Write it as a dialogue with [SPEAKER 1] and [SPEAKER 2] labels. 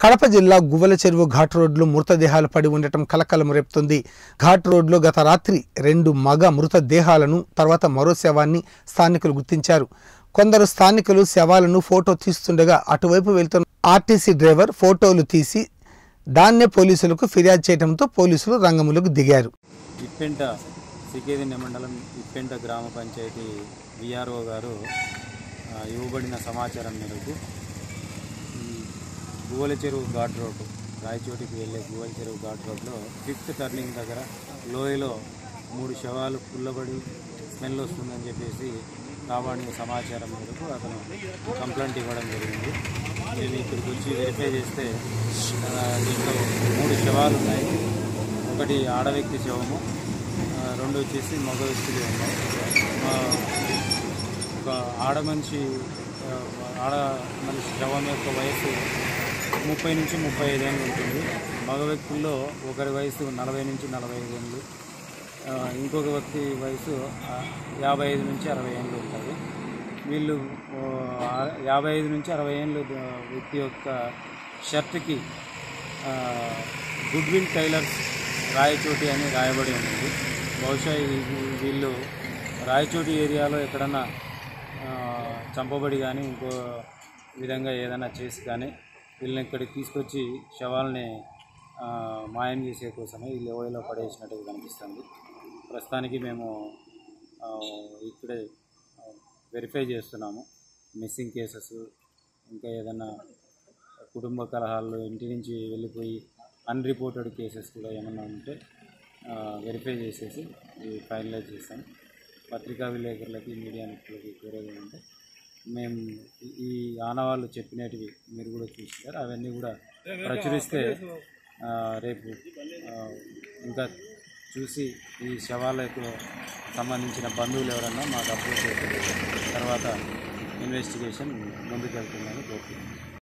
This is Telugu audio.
[SPEAKER 1] కడప జిల్లా గువ్వల చెరువు ఘాట్ రోడ్లో మృతదేహాలు పడి ఉండటం కలకలం రేపుతుంది ఘాట్ రోడ్లో గత రాత్రి రెండు మగ మృతదేహాలను తర్వాత మరో శవాన్ని స్థానికులు గుర్తించారు కొందరు స్థానికులు శవాలను ఫోటో తీస్తుండగా అటువైపు వెళ్తున్న ఆర్టీసీ డ్రైవర్ ఫోటోలు తీసి దాన్నే పోలీసులకు ఫిర్యాదు చేయడంతో పోలీసులు రంగంలోకి దిగారు
[SPEAKER 2] ఇప్పెంట సికేదిన్నె మండలం ఇప్పెంట గ్రామ పంచాయతీ విఆర్ఓ గారు ఆ, ఇవ్వబడిన సమాచారం మేరకు ఈ గువ్వల చెరువు ఘాట్ రోడ్డు రాయచోటికి వెళ్ళే గువ్వల చెరువు ఘాట్ రోడ్లో ఫిఫ్త్ టర్నింగ్ దగ్గర లోయలో మూడు శవాలు పుల్లబడి స్మెల్ వస్తుందని చెప్పేసి రాబడిన సమాచారం మేరకు అతను కంప్లైంట్ ఇవ్వడం జరిగింది నేను ఇక్కడికి వచ్చి వెరిఫై చేస్తే ఆ, దీంట్లో మూడు శవాలు ఉన్నాయి ఒకటి ఆడ వ్యక్తి శవము ఆ, రెండు వచ్చేసి మగ వ్యక్తులు ఉన్నాయి ఆ, ఒక ఆడ మనిషి ఆ, ఆడ మనిషి శవం యొక్క వయసు ముప్పై నుంచి ముప్పై ఐదేళ్ళు ఉంటుంది మగ వ్యక్తుల్లో ఒకరి వయసు నలభై నుంచి నలభై ఐదేళ్ళు ఆ, ఇంకొక వ్యక్తి వయసు ఆ, యాభై ఐదు నుంచి అరవై ఏళ్ళు ఉంటుంది వీళ్ళు ఆ, యాభై ఐదు నుంచి అరవై ఏళ్ళు ఆ, వ్యక్తి యొక్క షర్ట్కి గుడ్ విల్ టైలర్స్ రాయచోటి అని రాయబడి ఉంది బహుశా ఇది- వీళ్ళు రాయచోటి ఏరియాలో ఎక్కడన్నా ఆ, చంపబడి కానీ ఇంకో విధంగా ఏదైనా చేసి కానీ వీళ్ళని ఇక్కడికి తీసుకొచ్చి శవాల్ని ఆ, మాయం చేసే కోసమే ఈ లోయలో పడేసినట్టుగా కనిపిస్తుంది ప్రస్తుతానికి మేము ఆ, ఇక్కడే వెరిఫై చేస్తున్నాము మిస్సింగ్ కేసెస్ ఇంకా ఏదైనా కుటుంబ కలహాలు ఇంటి నుంచి వెళ్ళిపోయి అన్రిపోర్టెడ్ కేసెస్ కూడా ఏమన్నా ఉంటే వెరిఫై చేసేసి ఇవి ఫైనలైజ్ చేస్తాం పత్రికా విలేకరులకి మీడియా మిత్రులకి కోరేది ఏంటంటే మేము ఈ- ఈ ఆనవాళ్ళు చెప్పినటివి మీరు కూడా చూసారు అవన్నీ కూడా ప్రచురిస్తే ఆ, రేపు ఆ, ఇంకా చూసి ఈ శవాలకు సంబంధించిన బంధువులు ఎవరన్నా మాకు అప్రోచ్ అయితే తర్వాత ఇన్వెస్టిగేషన్ ముందుకెళ్తుందని కోరుతున్నాను